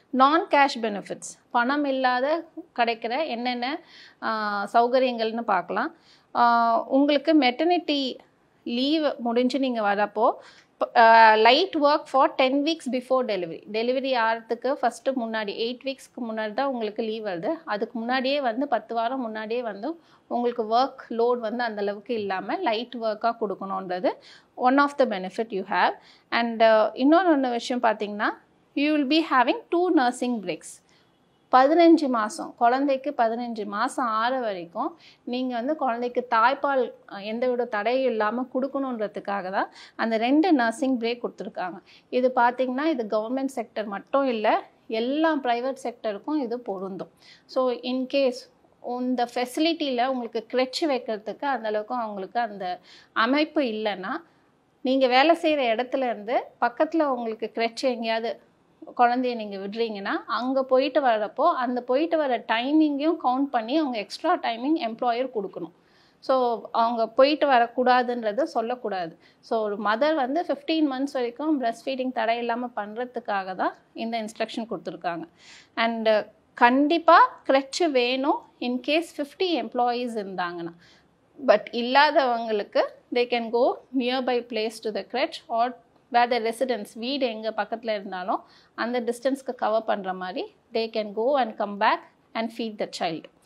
நான் cash benefits பணம் இல்லாத கிடைக்கிற என்னென்ன ஆஹ், சௌகரியங்கள்னு பார்க்கலாம் ஆஹ், உங்களுக்கு மெட்டர்னிட்டி லீவ் முடிஞ்சு நீங்கள் வரப்போ light work for ten weeks before delivery delivery ஆகிறதுக்கு ஃபஸ்ட்டு முன்னாடி எயிட் வீக்ஸ்க்கு முன்னாடி தான் உங்களுக்கு லீவ் வருது அதுக்கு முன்னாடியே வந்து பத்து வாரம் முன்னாடியே வந்து உங்களுக்கு ஒர்க் லோட் வந்து அந்த அளவுக்கு இல்லாமல் லைட் ஒர்க்காக கொடுக்கணுன்றது one of the benefit you have and இன்னொன்று ஒன்று விஷயம் பார்த்தீங்கன்னா you will be having to nursing breaks பதினஞ்சு மாதம் குழந்தைக்கு பதினஞ்சு மாதம் ஆற வரைக்கும் நீங்கள் வந்து குழந்தைக்கு தாய்ப்பால் அஹ், எந்தவித தடையும் இல்லாமல் கொடுக்கணுன்றதுக்காக தான் அந்த ரெண்டு நர்சிங் பிரேக் கொடுத்துருக்காங்க இது பார்த்தீங்கன்னா இது கவர்மெண்ட் செக்டர் மட்டும் இல்லை எல்லா ப்ரைவேட் செக்டருக்கும் இது பொருந்தும் ஸோ இன்கேஸ் இந்த ஃபெசிலிட்டியில் உங்களுக்கு கிரெச்சு வைக்கிறதுக்கு அந்தளவுக்கு அவங்களுக்கு அந்த அமைப்பு இல்லைன்னா நீங்கள் வேலை செய்கிற இடத்துல இருந்து பக்கத்தில் உங்களுக்கு கிரெச்சு எங்கேயாவது குழந்தைய நீங்கள் விடுறீங்கன்னா அங்கே போயிட்டு வரப்போ அந்த போயிட்டு வர டைமிங்கையும் கவுண்ட் பண்ணி அவங்க எக்ஸ்ட்ரா டைமிங் எம்ப்ளாயர் கொடுக்கணும் ஸோ அவங்க போயிட்டு வரக்கூடாதுன்றதை சொல்லக்கூடாது ஸோ ஒரு மதர் வந்து ஃபிஃப்டீன் மந்த்ஸ் வரைக்கும் பிரஸ்ட் ஃபீடிங் தடை இல்லாமல் பண்ணுறதுக்காக தான் இந்த இன்ஸ்ட்ரக்ஷன் கொடுத்துருக்காங்க அண்டு கண்டிப்பாக கிரெச்சு வேணும் இன்கேஸ் ஃபிஃப்டி எம்ப்ளாயீஸ் இருந்தாங்கன்னா பட் இல்லாதவங்களுக்கு they can go nearby place to the creche or where the residence வீடு எங்கே பக்கத்தில் இருந்தாலும் அந்த டிஸ்டன்ஸ்க்கு கவர் பண்ணுற மாதிரி they can go and come back and feed the child